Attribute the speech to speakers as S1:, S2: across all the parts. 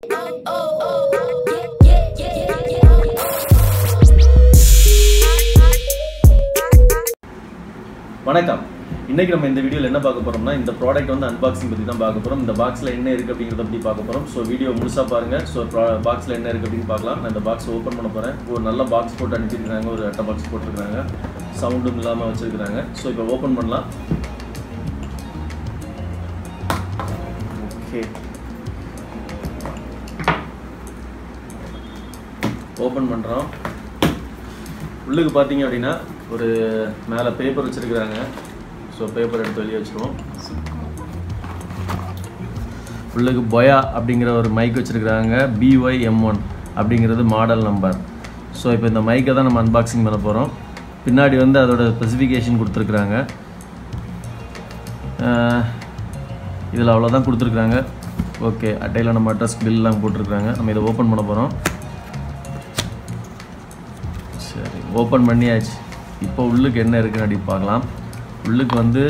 S1: வணக்கம் இன்னைக்கு நம்ம இந்த வீடியோவில் என்ன பார்க்க போறோம்னா இந்த ப்ராடக்ட் வந்து அன்பாக்சிங் பற்றி தான் பார்க்க போறோம் இந்த பாக்ஸில் என்ன இருக்குது அப்படிங்கிறத பற்றி பார்க்க போறோம் ஸோ வீடியோ முழுசா பாருங்க ஸோ பாக்ஸில் என்ன இருக்குது அப்படின்னு பார்க்கலாம் நான் இந்த பாக்ஸ் ஓப்பன் பண்ண போறேன் ஒரு நல்ல பாக்ஸ் போட்டு அனுப்பியிருக்காங்க ஒரு அட்டை பாக்ஸ் போட்டிருக்காங்க சவுண்டும் இல்லாமல் வச்சிருக்காங்க ஸோ இப்போ ஓப்பன் பண்ணலாம் ஓகே ஓப்பன் பண்ணுறோம் உள்ளுக்கு பார்த்தீங்க அப்படின்னா ஒரு மேலே பேப்பர் வச்சுருக்குறாங்க ஸோ பேப்பர் எடுத்து வெளியே வச்சுருவோம் உள்ளுக்கு பொயா அப்படிங்கிற ஒரு மைக் வச்சுருக்குறாங்க பிஒய் எம் ஒன் அப்படிங்கிறது மாடல் நம்பர் ஸோ இப்போ இந்த மைக்கை தான் நம்ம அன்பாக்சிங் பண்ண போகிறோம் பின்னாடி வந்து அதோட ஸ்பெசிஃபிகேஷன் கொடுத்துருக்குறாங்க இதில் அவ்வளோதான் கொடுத்துருக்குறாங்க ஓகே அட்டையில் நம்ம அட்ரஸ் பில்லாம் போட்டிருக்குறாங்க நம்ம இதை ஓப்பன் பண்ண போகிறோம் சரி ஓப்பன் பண்ணியாச்சு இப்போ உள்ளுக்கு என்ன இருக்குன்னு அப்படி பார்க்கலாம் உள்ளுக்கு வந்து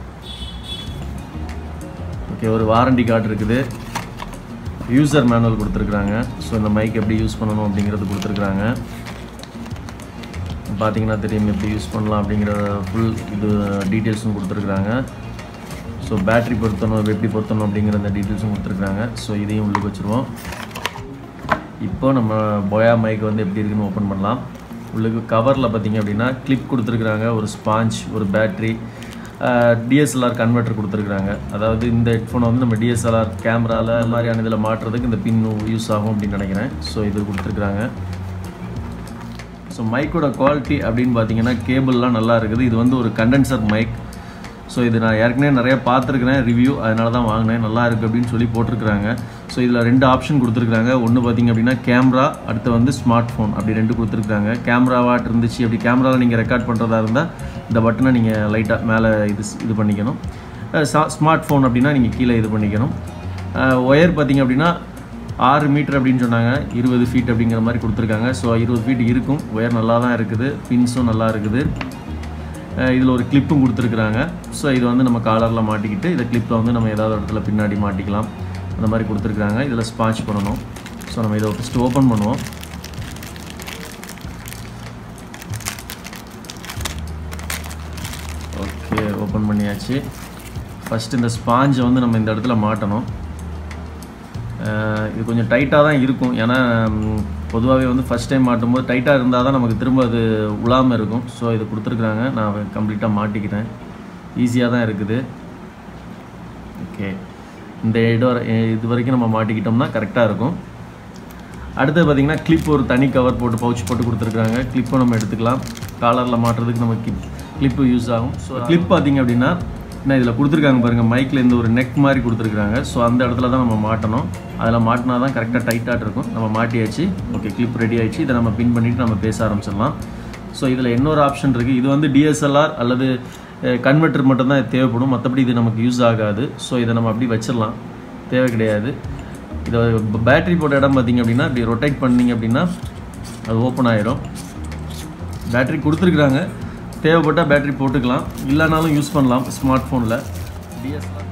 S1: ஓகே ஒரு வாரண்டி கார்டு இருக்குது யூசர் மேனுவல் கொடுத்துருக்குறாங்க ஸோ இந்த மைக் எப்படி யூஸ் பண்ணணும் அப்படிங்கிறது கொடுத்துருக்குறாங்க பார்த்தீங்கன்னா தெரியும் எப்படி யூஸ் பண்ணலாம் அப்படிங்கிற ஃபுல் இது டீட்டெயில்ஸும் கொடுத்துருக்குறாங்க ஸோ பேட்ரி பொருத்தணும் எப்படி பொருத்தணும் அப்படிங்கிற அந்த டீட்டெயில்ஸும் கொடுத்துருக்குறாங்க ஸோ இதையும் உள்ளுக்கு வச்சுருவோம் இப்போ நம்ம போயா மைக் வந்து எப்படி இருக்குன்னு ஓப்பன் பண்ணலாம் உள்ளுக்கு கவரில் பார்த்தீங்க அப்படின்னா கிளிப் கொடுத்துருக்குறாங்க ஒரு ஸ்பாஞ்ச் ஒரு பேட்ரி டிஎஸ்எல்ஆர் கன்வெர்ட்டர் கொடுத்துருக்குறாங்க அதாவது இந்த ஹெட்ஃபோனை வந்து நம்ம டிஎஸ்எல்ஆர் கேமராவில் இந்த மாதிரியான இதில் மாட்டுறதுக்கு இந்த பின் யூஸ் ஆகும் அப்படின்னு நினைக்கிறேன் ஸோ இது கொடுத்துருக்குறாங்க ஸோ மைக்கோட குவாலிட்டி அப்படின்னு பார்த்தீங்கன்னா கேபிள்லாம் நல்லா இருக்குது இது வந்து ஒரு கண்டென்சர் மைக் ஸோ இது நான் ஏற்கனவே நிறைய பார்த்துருக்குறேன் ரிவ்யூ அதனால தான் வாங்கினேன் நல்லா இருக்குது அப்படின்னு சொல்லி போட்டிருக்கிறாங்க ஸோ இதில் ரெண்டு ஆப்ஷன் கொடுத்துருக்காங்க ஒன்று பார்த்தீங்க அப்படின்னா கேமரா அடுத்து வந்து ஸ்மார்ட் ஃபோன் அப்படி ரெண்டு கொடுத்துருக்காங்க கேமராவாட் இருந்துச்சு அப்படி கேமராவில் நீங்கள் ரெக்கார்ட் பண்ணுறதா இருந்தால் இந்த பட்டனை நீங்கள் லைட்டாக மேலே இது இது பண்ணிக்கணும் ஸ்மார்ட் ஃபோன் அப்படின்னா நீங்கள் கீழே இது பண்ணிக்கணும் ஒயர் பார்த்தீங்க அப்படின்னா ஆறு மீட்டர் அப்படின்னு சொன்னாங்க இருபது ஃபீட் அப்படிங்கிற மாதிரி கொடுத்துருக்காங்க ஸோ இருபது ஃபீட் இருக்கும் ஒயர் நல்லா தான் இருக்குது பின்ஸும் நல்லா இருக்குது இதில் ஒரு கிளிப்பும் கொடுத்துருக்குறாங்க ஸோ இது வந்து நம்ம காலரில் மாட்டிக்கிட்டு இதை கிளிப்பில் வந்து நம்ம ஏதாவது இடத்துல பின்னாடி மாட்டிக்கலாம் அந்த மாதிரி கொடுத்துருக்குறாங்க இதில் ஸ்பாஞ்ச் பண்ணணும் ஸோ நம்ம இதை ஃபஸ்ட்டு ஓப்பன் பண்ணுவோம் ஓகே ஓப்பன் பண்ணியாச்சு ஃபஸ்ட்டு இந்த ஸ்பாஞ்சை வந்து நம்ம இந்த இடத்துல மாட்டணும் இது கொஞ்சம் டைட்டாக தான் இருக்கும் ஏன்னா பொதுவாகவே வந்து ஃபஸ்ட் டைம் மாட்டும்போது டைட்டாக இருந்தால் தான் நமக்கு திரும்ப அது உழாமல் இருக்கும் ஸோ இது கொடுத்துருக்குறாங்க நான் கம்ப்ளீட்டாக மாட்டிக்கிறேன் ஈஸியாக தான் இருக்குது ஓகே இந்த இடம் வரை இது வரைக்கும் நம்ம மாட்டிக்கிட்டோம்னா கரெக்டாக இருக்கும் அடுத்து பார்த்திங்கன்னா கிளிப் ஒரு தனி கவர் போட்டு பவுச் போட்டு கொடுத்துருக்குறாங்க கிளிப்பை நம்ம எடுத்துக்கலாம் காலரில் மாட்டுறதுக்கு நம்ம கிளிப் கிளிப்பு யூஸ் ஆகும் ஸோ கிளிப் பார்த்திங்க அப்படின்னா என்ன இதில் கொடுத்துருக்காங்க பாருங்கள் மைக்கில் இந்த ஒரு நெக் மாதிரி கொடுத்துருக்குறாங்க ஸோ அந்த இடத்துல தான் நம்ம மாட்டணும் அதில் மாட்டினா தான் கரெக்டாக டைட்டாக இருக்கும் நம்ம மாட்டியாச்சு ஓகே கிளிப் ரெடி ஆயிடுச்சு இதை நம்ம பின் பண்ணிவிட்டு நம்ம பேச ஆரம்பிச்சிடலாம் ஸோ இதில் இன்னொரு ஆப்ஷன் இருக்குது இது வந்து டிஎஸ்எல்ஆர் அல்லது கன்வெர்ட்டர் மட்டும்தான் தேவைப்படும் மற்றபடி இது நமக்கு யூஸ் ஆகாது ஸோ இதை நம்ம அப்படி வச்சிடலாம் தேவை கிடையாது இதை பேட்ரி போட்ட இடம் பார்த்திங்க அப்படின்னா இப்படி ரொட்டேட் பண்ணிங்க அப்படின்னா அது ஓப்பன் ஆகிடும் பேட்ரி கொடுத்துருக்குறாங்க தேவைப்பட்டால் பேட்ரி போட்டுக்கலாம் இல்லைனாலும் யூஸ் பண்ணலாம் ஸ்மார்ட் ஃபோனில் டிஎஸ்எல்ஆர்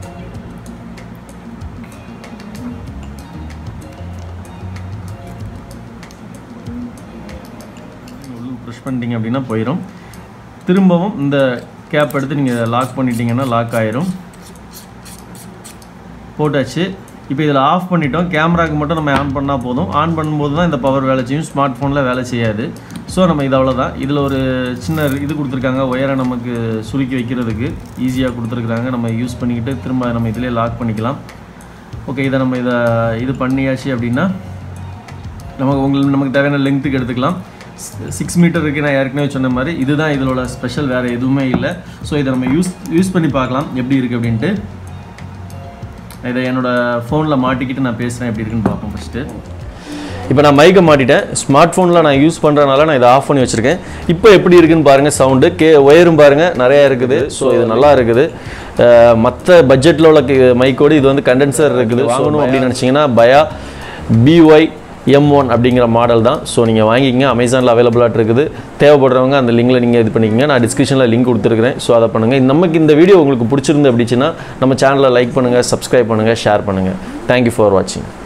S1: ப்ரெஷ் பண்ணிட்டீங்க அப்படின்னா போயிடும் திரும்பவும் இந்த கேப் எடுத்து நீங்கள் லாக் பண்ணிட்டீங்கன்னா லாக் ஆயிரும் போட்டாச்சு இப்போ இதில் ஆஃப் பண்ணிட்டோம் கேமராக்கு மட்டும் நம்ம ஆன் பண்ணால் போதும் ஆன் பண்ணும்போது தான் இந்த பவர் வேலை செய்யும் ஸ்மார்ட் ஃபோனில் வேலை செய்யாது ஸோ நம்ம இது அவ்வளோதான் இதில் ஒரு சின்ன இது கொடுத்துருக்காங்க ஒயரை நமக்கு சுருக்கி வைக்கிறதுக்கு ஈஸியாக கொடுத்துருக்குறாங்க நம்ம யூஸ் பண்ணிக்கிட்டு திரும்ப நம்ம இதிலே லாக் பண்ணிக்கலாம் ஓகே இதை நம்ம இதை இது பண்ணியாச்சு அப்படின்னா நமக்கு உங்களுக்கு நமக்கு தேவையான லெங்க்த்துக்கு எடுத்துக்கலாம் சிக்ஸ் மீட்டர் இருக்குது நான் ஏற்கனவே சொன்ன மாதிரி இதுதான் இதோட ஸ்பெஷல் வேறு எதுவுமே இல்லை ஸோ இதை நம்ம யூஸ் யூஸ் பண்ணி பார்க்கலாம் எப்படி இருக்குது அப்படின்ட்டு இதை என்னோடய ஃபோனில் மாட்டிக்கிட்டு நான் பேசுகிறேன் எப்படி இருக்குன்னு பார்ப்போம் ஃபஸ்ட்டு இப்போ நான் மைக்கை மாட்டிட்டேன் ஸ்மார்ட் ஃபோனில் நான் யூஸ் பண்ணுறதுனால நான் இதை ஆஃப் பண்ணி வச்சுருக்கேன் இப்போ எப்படி இருக்குன்னு பாருங்கள் சவுண்டு கே ஒயரும் பாருங்கள் நிறையா இருக்குது ஸோ இது நல்லா இருக்குது மற்ற பட்ஜெட்டில் உள்ள மைக்கோடு இது வந்து கண்டென்சர் இருக்குது வாங்கணும் அப்படின்னு நினச்சிங்கன்னா பயா பிஒய் எம் ஒன் அப்படிங்கிற மாடல் தான் ஸோ நீங்கள் வாங்கிக்கங்க அமேசானில் அவைலபிளாக இருக்குது தேவைப்படுறவங்க அந்த லிங்கில் நீங்கள் இது பண்ணிக்கங்க நான் டிஸ்கிரிப்ஷனில் லிங்க் கொடுத்துருக்கிறேன் ஸோ அதை பண்ணுங்கள் நமக்கு இந்த வீடியோ உங்களுக்கு பிடிச்சிருந்து அப்படிச்சுன்னா நம்ம சேனலை லைக் பண்ணுங்கள் சப்ஸ்கிரைப் பண்ணுங்கள் ஷேர் பண்ணுங்கள் தேங்க்யூ ஃபார் வாட்சிங்